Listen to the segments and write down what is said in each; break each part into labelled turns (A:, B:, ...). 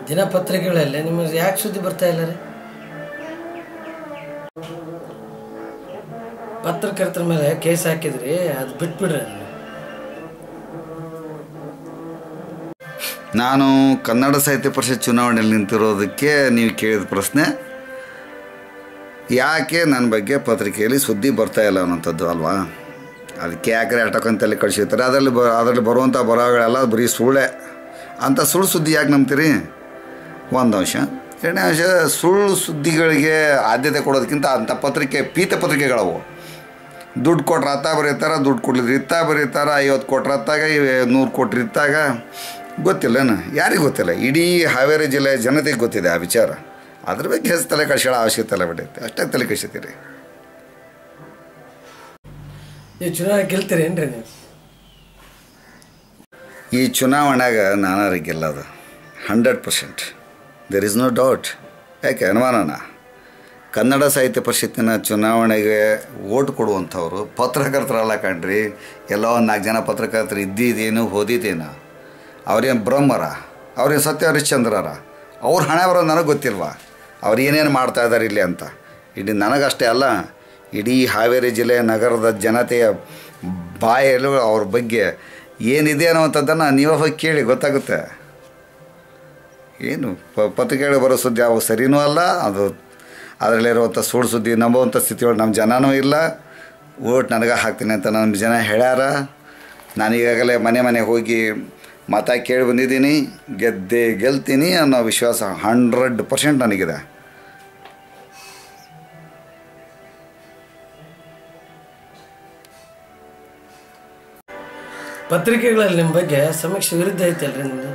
A: ದಿನಪತ್ರಿಕೆಗಳಲ್ಲಿ ನಿಮಗೆ ಯಾಕೆ ಸುದ್ದಿ ಬರ್ತಾ ಇಲ್ಲ ರೀ ಪತ್ರಕರ್ತರ ಮೇಲೆ ಕೇಸ್ ಹಾಕಿದ್ರಿ ಅದು ಬಿಟ್ಬಿಡ್ರಿ ಅದನ್ನ
B: ನಾನು ಕನ್ನಡ ಸಾಹಿತ್ಯ ಪರಿಷತ್ ಚುನಾವಣೆಯಲ್ಲಿ ನಿಂತಿರೋದಕ್ಕೆ ನೀವು ಕೇಳಿದ ಪ್ರಶ್ನೆ ಯಾಕೆ ನನ್ನ ಬಗ್ಗೆ ಪತ್ರಿಕೆಯಲ್ಲಿ ಸುದ್ದಿ ಬರ್ತಾ ಇಲ್ಲ ಅನ್ನೋಂಥದ್ದು ಅಲ್ವಾ ಅದಕ್ಕೆ ಯಾಕ್ರೆ ಅಟಕಂತಲ್ಲಿ ಕಳಿಸಿರ್ತಾರೆ ಅದರಲ್ಲಿ ಬ ಅದರಲ್ಲಿ ಬರುವಂಥ ಬರಹಗಳೆಲ್ಲ ಬರೀ ಸುಳ್ಳೆ ಅಂಥ ಸುಳ್ಳು ಸುದ್ದಿ ಯಾಕೆ ನಂಬ್ತೀರಿ ಒಂದು ಅಂಶ ಎರಡನೇ ಅಂಶ ಸುಳ್ಳು ಸುದ್ದಿಗಳಿಗೆ ಆದ್ಯತೆ ಕೊಡೋದಕ್ಕಿಂತ ಅಂಥ ಪತ್ರಿಕೆ ಪೀತ ಪತ್ರಿಕೆಗಳವು ದುಡ್ಡು ಕೊಟ್ರೆ ಅತ್ತ ಬರೀತಾರ ದುಡ್ಡು ಕೊಡ್ಲಿದ್ರೆ ಇತ್ತ ಬರೀತಾರ ಐವತ್ತು ಕೊಟ್ರೆ ಅತ್ತಾಗ ನೂರು ಕೊಟ್ರೆ ಇತ್ತಾಗ ಗೊತ್ತಿಲ್ಲನ ಯಾರಿಗೆ ಗೊತ್ತಿಲ್ಲ ಇಡೀ ಹಾವೇರಿ ಜಿಲ್ಲೆ ಜನತೆಗೆ ಗೊತ್ತಿದೆ ಆ ವಿಚಾರ ಅದ್ರ ಬಗ್ಗೆ ಹೆಚ್ಚು ತಲೆ ಕಳ್ಸೋಳ ಅವಶ್ಯಕತೆ ಇಲ್ಲ ಬಿಟ್ಟೈತೆ ಅಷ್ಟೇ ತಲೆ ಕಳ್ಸಿತೀರಿ
A: ನೀವು ಚುನಾವಣೆ ಗೆಲ್ತೀರಿ ಏನ್ರಿ ನೀವು
B: ಈ ಚುನಾವಣೆಗೆ ನಾನಾರು ಗೆಲ್ಲದು hundred percent there is no doubt ಯಾಕೆ ಅನುಮಾನನ ಕನ್ನಡ ಸಾಹಿತ್ಯ ಪರಿಷತ್ತಿನ ಚುನಾವಣೆಗೆ ಓಟ್ ಕೊಡುವಂಥವ್ರು ಪತ್ರಕರ್ತರಲ್ಲ ಕಣ್ರಿ ಎಲ್ಲೋ ಒಂದು ನಾಲ್ಕು ಜನ ಪತ್ರಕರ್ತರು ಇದ್ದಿದ್ದೇನು ಓದಿದ್ದೇನು ಅವ್ರೇನು ಬ್ರಹ್ಮರ ಅವ್ರೇನು ಸತ್ಯ ಹರಿಶ್ಚಂದ್ರರ ಅವ್ರ ಹಣೆ ಬರೋ ನನಗೆ ಗೊತ್ತಿಲ್ವಾ ಅವ್ರು ಏನೇನು ಮಾಡ್ತಾ ಇದ್ದಾರೆ ಇಲ್ಲಿ ಅಂತ ಇಡೀ ನನಗಷ್ಟೇ ಅಲ್ಲ ಇಡೀ ಹಾವೇರಿ ಜಿಲ್ಲೆ ನಗರದ ಜನತೆಯ ಬಾಯಲ್ಲೂ ಅವ್ರ ಬಗ್ಗೆ ಏನಿದೆ ಅನ್ನುವಂಥದ್ದನ್ನು ನೀವೇ ಹೋಗಿ ಕೇಳಿ ಗೊತ್ತಾಗುತ್ತೆ ಏನು ಪ ಪತ್ರಿಕೆಗಳು ಬರೋ ಸುದ್ದಿ ಅವು ಸರಿನೂ ಅಲ್ಲ ಅದು ಅದರಲ್ಲಿರುವಂಥ ಸುಳ್ಳು ಸುದ್ದಿ ನಂಬುವಂಥ ಸ್ಥಿತಿಯೊಳಗೆ ನಮ್ಮ ಜನನೂ ಇಲ್ಲ ಓಟ್ ನನಗೆ ಹಾಕ್ತೀನಿ ಅಂತ ನಮ್ಮ ಜನ ಹೇಳ್ಯಾರ ನಾನು ಈಗಾಗಲೇ ಮನೆ ಮನೆ ಹೋಗಿ ಮತ ಕೇಳಿ ಬಂದಿದ್ದೀನಿ ಗೆದ್ದೆ ಗೆಲ್ತೀನಿ ಅನ್ನೋ ವಿಶ್ವಾಸ ಹಂಡ್ರೆಡ್ ಪರ್ಸೆಂಟ್ ನನಗಿದೆ
A: ಪತ್ರಿಕೆಗಳಲ್ಲಿ ನಿಮ್ಮ ಬಗ್ಗೆ ಸಮೀಕ್ಷೆ ವಿರುದ್ಧ ಐತಲ್ರಿ ನಿಮ್ಮದು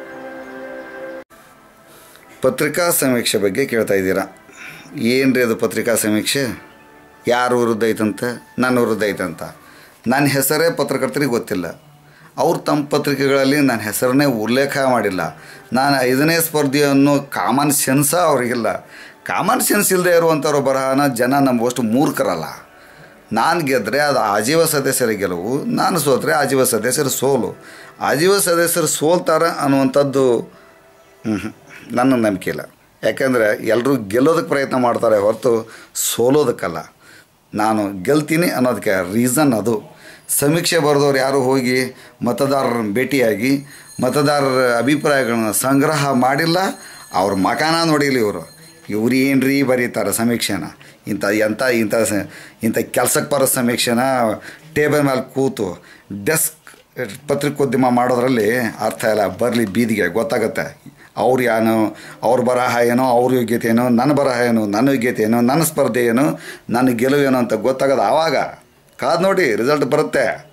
B: ಪತ್ರಿಕಾ ಸಮೀಕ್ಷೆ ಬಗ್ಗೆ ಕೇಳ್ತಾ ಇದ್ದೀರಾ ಏನು ರೀ ಅದು ಪತ್ರಿಕಾ ಸಮೀಕ್ಷೆ ಯಾರು ವಿರುದ್ಧ ಐತಂತೆ ನನ್ನ ವಿರುದ್ಧ ಐತಂತ ನನ್ನ ಹೆಸರೇ ಪತ್ರಕರ್ತರಿಗೆ ಗೊತ್ತಿಲ್ಲ ಅವ್ರು ತಮ್ಮ ಪತ್ರಿಕೆಗಳಲ್ಲಿ ನನ್ನ ಹೆಸರನ್ನೇ ಉಲ್ಲೇಖ ಮಾಡಿಲ್ಲ ನಾನು ಐದನೇ ಸ್ಪರ್ಧಿ ಅನ್ನೋ ಕಾಮನ್ ಸೆನ್ಸ ಅವ್ರಿಗಿಲ್ಲ ಕಾಮನ್ ಸೆನ್ಸ್ ಇಲ್ಲದೆ ಇರುವಂಥವ್ರ ಬರಹನ ಜನ ನಂಬುವಷ್ಟು ಮೂರ್ಖರಲ್ಲ ನಾನು ಗೆದ್ದರೆ ಅದು ಆಜೀವ ಸದಸ್ಯರ ಗೆಲುವು ನಾನು ಸೋತ್ರೆ ಆಜೀವ ಸದಸ್ಯರ ಸೋಲು ಆಜೀವ ಸದಸ್ಯರು ಸೋಲ್ತಾರೆ ಅನ್ನುವಂಥದ್ದು ಹ್ಞೂ ನನ್ನ ನಂಬಿಕೆ ಇಲ್ಲ ಯಾಕೆಂದರೆ ಎಲ್ಲರೂ ಗೆಲ್ಲೋದಕ್ಕೆ ಪ್ರಯತ್ನ ಮಾಡ್ತಾರೆ ಹೊರತು ಸೋಲೋದಕ್ಕಲ್ಲ ನಾನು ಗೆಲ್ತೀನಿ ಅನ್ನೋದಕ್ಕೆ ರೀಸನ್ ಅದು ಸಮೀಕ್ಷೆ ಬರೆದವ್ರು ಯಾರು ಹೋಗಿ ಮತದಾರರನ್ನು ಭೇಟಿಯಾಗಿ ಮತದಾರರ ಅಭಿಪ್ರಾಯಗಳನ್ನ ಸಂಗ್ರಹ ಮಾಡಿಲ್ಲ ಅವ್ರ ಮಕಾನ ನೋಡಿಲ್ಲ ಇವರು ಇವ್ರು ಏನ್ರಿ ಬರೀತಾರೆ ಸಮೀಕ್ಷೆನ ಇಂಥ ಎಂಥ ಇಂಥ ಸ ಇಂಥ ಕೆಲ್ಸಕ್ಕೆ ಬರೋ ಸಮೀಕ್ಷೆನ ಟೇಬಲ್ ಮೇಲೆ ಕೂತು ಡೆಸ್ಕ್ ಪತ್ರಿಕೋದ್ಯಮ ಮಾಡೋದ್ರಲ್ಲಿ ಅರ್ಥ ಇಲ್ಲ ಬರಲಿ ಬೀದಿಗೆ ಗೊತ್ತಾಗುತ್ತೆ ಅವ್ರು ಏನು ಅವ್ರ ಬರಹ ಏನೋ ಅವ್ರ ಯೋಗ್ಯತೆ ಏನೋ ನನ್ನ ಬರಹ ಏನು ನನ್ನ ಯೋಗ್ಯತೆ ಏನೋ ನನ್ನ ಸ್ಪರ್ಧೆ ಏನು ನನ್ನ ಗೆಲುವು ಏನು ಅಂತ ಗೊತ್ತಾಗೋದು ಆವಾಗ ಕಾದು ನೋಡಿ ರಿಸಲ್ಟ್ ಬರುತ್ತೆ